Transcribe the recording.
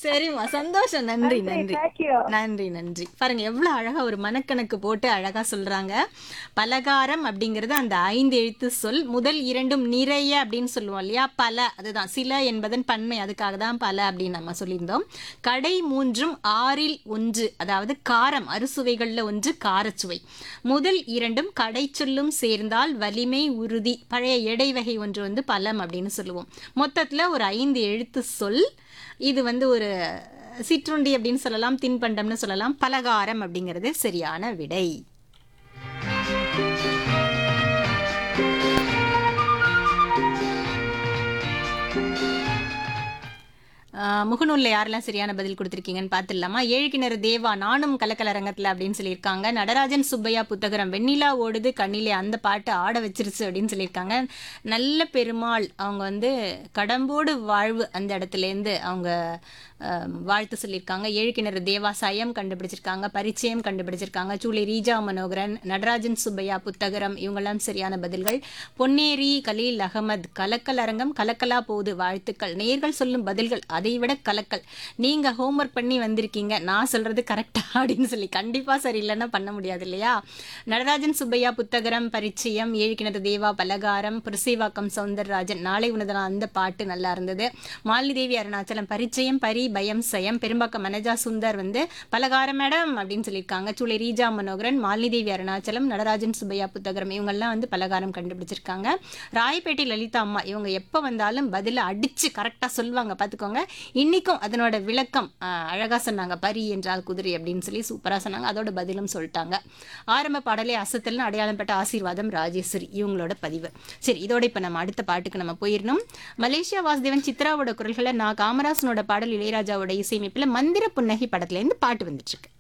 சரிம்மா சந்தோஷம் நன்றி நன்றி Thank you. நன்றி நன்றி பாருங்க எவ்வளவு அழகா ஒரு மனக்கணக்கு போட்டு அழகா சொல்றாங்க பலகாரம் அப்படிங்கிறது அந்த ஐந்து எழுத்து சொல் முதல் இரண்டும் நிறைய அப்படின்னு சொல்லுவோம் இல்லையா பல அதுதான் சில என்பதன் பன்மை அதுக்காக தான் பல அப்படின்னு நம்ம சொல்லியிருந்தோம் கடை மூன்றும் ஆறில் ஒன்று அதாவது காரம் அறுசுவைகள்ல ஒன்று காரச்சுவை முதல் இரண்டும் கடை சொல்லும் சேர்ந்தால் வலிமை உறுதி பழைய எடை வகை ஒன்று வந்து பலம் அப்படின்னு சொல்லுவோம் மொத்தத்துல ஒரு ஐந்து எழுத்து சொல் இது வந்து ஒரு சிற்றுண்டி அப்படின்னு சொல்லலாம் தின்பண்டம்னு சொல்லலாம் பலகாரம் அப்படிங்கிறது சரியான விடை ஆஹ் முகநூல்ல யாரெல்லாம் சரியான பதில் கொடுத்துருக்கீங்கன்னு பார்த்துடலாமா ஏழு கிணறு தேவா நானும் கலக்கலரங்கத்தில் அப்படின்னு சொல்லியிருக்காங்க நடராஜன் சுப்பையா புத்தகரம் வெண்ணிலா ஓடுது கண்ணிலே அந்த பாட்டு ஆட வச்சிருச்சு அப்படின்னு சொல்லியிருக்காங்க நல்ல பெருமாள் அவங்க வந்து கடம்போடு வாழ்வு அந்த இடத்துலேருந்து அவங்க ஆஹ், வாழ்த்து சொல்லியிருக்காங்க ஏழு கிணறு தேவாசாயம் கண்டுபிடிச்சிருக்காங்க பரிச்சயம் கண்டுபிடிச்சிருக்காங்க சூளை ரீஜா மனோகரன் நடராஜன் சுப்பையா புத்தகரம் இவங்கெல்லாம் சரியான பதில்கள் பொன்னேரி கலீல் அகமது கலக்கல் அரங்கம் கலக்கலா போகுது வாழ்த்துக்கள் நேர்கள் சொல்லும் பதில்கள் அதை விட கலக்கல் நீங்க ஹோம்ஒர்க் பண்ணி வந்திருக்கீங்க நான் சொல்றது கரெக்டா அப்படின்னு சொல்லி கண்டிப்பா சரி இல்லைன்னா பண்ண முடியாது இல்லையா நடராஜன் சுப்பையா புத்தகரம் பரிச்சயம் ஏழு கிணறு தேவா பலகாரம் புரசைவாக்கம் சவுந்தரராஜன் நாளை உனதனா அந்த பாட்டு நல்லா இருந்தது மாலினி தேவி அருணாச்சலம் பரிச்சயம் பரி பயம் சயம் பெரும்பாக்கம் மனஜா சுந்தர் வந்து பலகாரம் மேடம் அப்படின்னு சொல்லியிருக்காங்க சூளை ரீஜா மனோகரன் மாலினி தேவி அருணாச்சலம் நடராஜன் சுப்பையா புத்தகரம் இவங்கெல்லாம் வந்து பலகாரம் கண்டுபிடிச்சிருக்காங்க ராயப்பேட்டை லலிதா அம்மா இவங்க எப்போ வந்தாலும் பதில அடிச்சு கரெக்டாக சொல்லுவாங்க பார்த்துக்கோங்க இன்னைக்கும் அதனோட விளக்கம் ஆஹ், அழகா சொன்னாங்க பரி என்றால் குதிரை அப்படின்னு சொல்லி சூப்பரா சொன்னாங்க அதோட பதிலும் சொல்லிட்டாங்க ஆரம்ப பாடலே அசத்தல்னு அடையாளம் பெற்ற ஆசீர்வாதம் ராஜேஸ்வரி இவங்களோட பதிவு சரி இதோட இப்போ நம்ம அடுத்த பாட்டுக்கு நம்ம போயிடணும் மலேசியா வாசுதேவன் சித்ராவோட குரல்களை நான் காமராசனோட பாடல் இளையராஜாவோட இசையமைப்பில் மந்திர புன்னகை படத்துல இருந்து பாட்டு வந்துட்டு இருக்கு